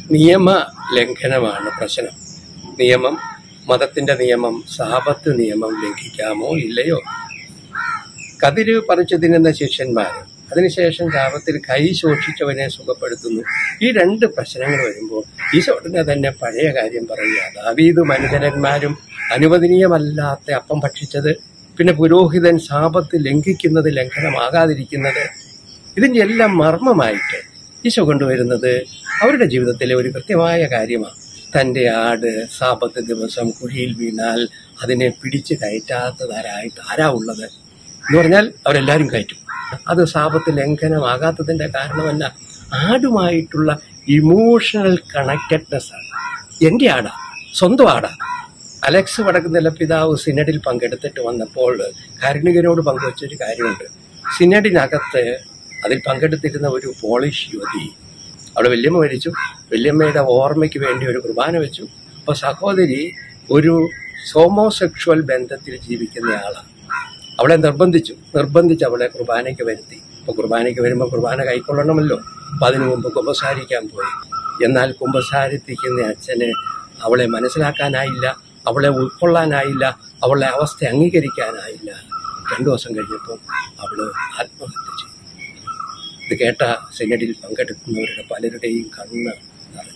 നിയമ ലംഘനമാണ് പ്രശ്നം നിയമം മതത്തിന്റെ നിയമം സാപത്ത് നിയമം ലംഘിക്കാമോ ഇല്ലയോ കതിര് പറിച്ചു തിന്നുന്ന ശിഷ്യന്മാർ അതിനുശേഷം ശാപത്തിൽ കൈ ശോഷിച്ചവനെ സുഖപ്പെടുത്തുന്നു ഈ രണ്ട് പ്രശ്നങ്ങൾ വരുമ്പോൾ ഈശോ ഉടനെ തന്നെ പഴയ കാര്യം പറയുക ദാവീദ് മനുജരന്മാരും അനുവദനീയമല്ലാത്ത അപ്പം ഭക്ഷിച്ചത് പിന്നെ പുരോഹിതൻ ശാപത്ത് ലംഘിക്കുന്നത് ലംഘനമാകാതിരിക്കുന്നത് ഇതിൻ്റെ എല്ലാം മർമ്മമായിട്ട് ഈശോ കൊണ്ടുവരുന്നത് അവരുടെ ജീവിതത്തിലെ ഒരു കൃത്യമായ കാര്യമാണ് തൻ്റെ ആട് സാപത്ത് ദിവസം കുഴിയിൽ വീണാൽ അതിനെ പിടിച്ച് കയറ്റാത്തതാരായിട്ട് ആരാ ഉള്ളത് എന്ന് പറഞ്ഞാൽ അവരെല്ലാവരും കയറ്റും അത് സാപത്ത് ലംഘനമാകാത്തതിൻ്റെ കാരണമല്ല ആടുമായിട്ടുള്ള ഇമോഷണൽ കണക്റ്റഡ്നെസ് ആണ് എൻ്റെ ആടാ സ്വന്തം ആടാ അലക്സ് വടക്കുന്നില്ല പിതാവ് സിനഡിൽ പങ്കെടുത്തിട്ട് വന്നപ്പോൾ കാരുണികരോട് പങ്കുവച്ചൊരു കാര്യമുണ്ട് സിനഡിനകത്ത് അതിൽ പങ്കെടുത്തിരുന്ന ഒരു പോളിഷ് യുവതി അവിടെ വല്യമ്മ മരിച്ചു വല്യമ്മയുടെ ഓർമ്മയ്ക്ക് വേണ്ടി ഒരു കുർബാന വെച്ചു അപ്പോൾ സഹോദരി ഒരു ഹോമോസെക്ഷുവൽ ബന്ധത്തിൽ ജീവിക്കുന്ന ആളാണ് അവളെ നിർബന്ധിച്ചു നിർബന്ധിച്ച് അവളെ കുർബാനയ്ക്ക് വരുത്തി അപ്പോൾ കുർബാനയ്ക്ക് വരുമ്പോൾ കുർബാന കൈക്കൊള്ളണമല്ലോ അപ്പം അതിനു മുമ്പ് കുമ്പസാരിക്കാൻ പോയി എന്നാൽ കുമ്പസാരിപ്പിക്കുന്ന അച്ഛന് അവളെ മനസ്സിലാക്കാനായില്ല അവളെ ഉൾക്കൊള്ളാനായില്ല അവളുടെ അവസ്ഥ അംഗീകരിക്കാനായില്ല രണ്ടു ദിവസം കഴിഞ്ഞപ്പോൾ അവള് ആത്മഹത്യ ചെയ്തു ഇത് കേട്ട സെനഡിൽ പങ്കെടുക്കുന്നവരുടെ പലരുടെയും കണ്ണ് നിറഞ്ഞു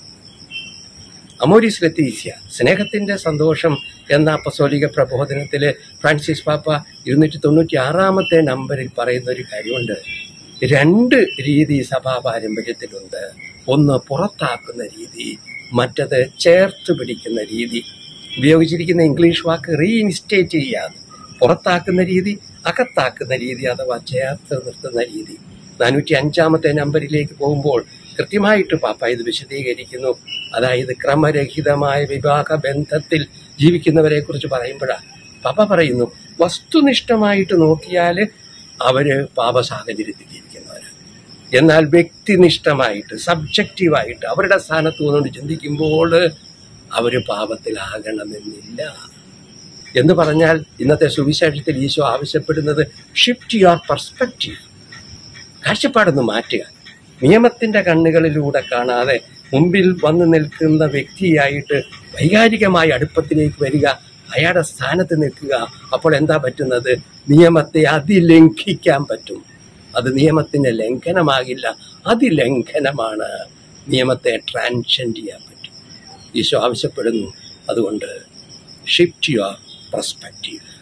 അമോരിസ് ലത്തീസ്യ സ്നേഹത്തിന്റെ സന്തോഷം എന്ന അപ്പസോലിക പ്രബോധനത്തില് ഫ്രാൻസിസ് പാപ്പ ഇരുന്നൂറ്റി തൊണ്ണൂറ്റി ആറാമത്തെ നമ്പറിൽ പറയുന്ന ഒരു കാര്യമുണ്ട് രണ്ട് രീതി സഭാ പാരമ്പര്യത്തിലുണ്ട് ഒന്ന് പുറത്താക്കുന്ന രീതി മറ്റത് ചേർത്ത് പിടിക്കുന്ന രീതി ഉപയോഗിച്ചിരിക്കുന്ന ഇംഗ്ലീഷ് വാക്ക് റീഇൻസ്റ്റേറ്റ് ചെയ്യാതെ പുറത്താക്കുന്ന രീതി അകത്താക്കുന്ന രീതി അഥവാ ചേർത്ത് നിർത്തുന്ന രീതി നാനൂറ്റി അഞ്ചാമത്തെ നമ്പറിലേക്ക് പോകുമ്പോൾ കൃത്യമായിട്ട് പാപ്പ ഇത് വിശദീകരിക്കുന്നു അതായത് ക്രമരഹിതമായ വിവാഹ ബന്ധത്തിൽ ജീവിക്കുന്നവരെ കുറിച്ച് പറയുമ്പോഴാണ് പാപ്പ പറയുന്നു വസ്തുനിഷ്ഠമായിട്ട് നോക്കിയാൽ അവര് പാപ സാഹചര്യത്തിൽ ജീവിക്കുന്നവരാണ് എന്നാൽ വ്യക്തിനിഷ്ഠമായിട്ട് സബ്ജക്റ്റീവായിട്ട് അവരുടെ സ്ഥാനത്ത് നിന്നുകൊണ്ട് ചിന്തിക്കുമ്പോൾ അവര് പാപത്തിലാകണമെന്നില്ല എന്ന് പറഞ്ഞാൽ ഇന്നത്തെ സുവിശേഷത്തിൽ ഈശോ ആവശ്യപ്പെടുന്നത് ഷിഫ്റ്റ് യുവർ പെർസ്പെക്റ്റീവ് കാഴ്ചപ്പാടൊന്ന് മാറ്റുക നിയമത്തിന്റെ കണ്ണുകളിലൂടെ കാണാതെ മുമ്പിൽ വന്നു നിൽക്കുന്ന വ്യക്തിയായിട്ട് വൈകാരികമായ അടുപ്പത്തിലേക്ക് വരിക അയാളുടെ സ്ഥാനത്ത് നിൽക്കുക അപ്പോൾ എന്താ പറ്റുന്നത് നിയമത്തെ അതിലംഘിക്കാൻ പറ്റും അത് നിയമത്തിന്റെ ലംഘനമാകില്ല അതിലംഘനമാണ് നിയമത്തെ ട്രാൻഷൻഡ് ചെയ്യാൻ പറ്റും ഈശോ ആവശ്യപ്പെടുന്നു അതുകൊണ്ട് ഷിഫ്റ്റ് യുവർ പെർസ്പെക്റ്റീവ്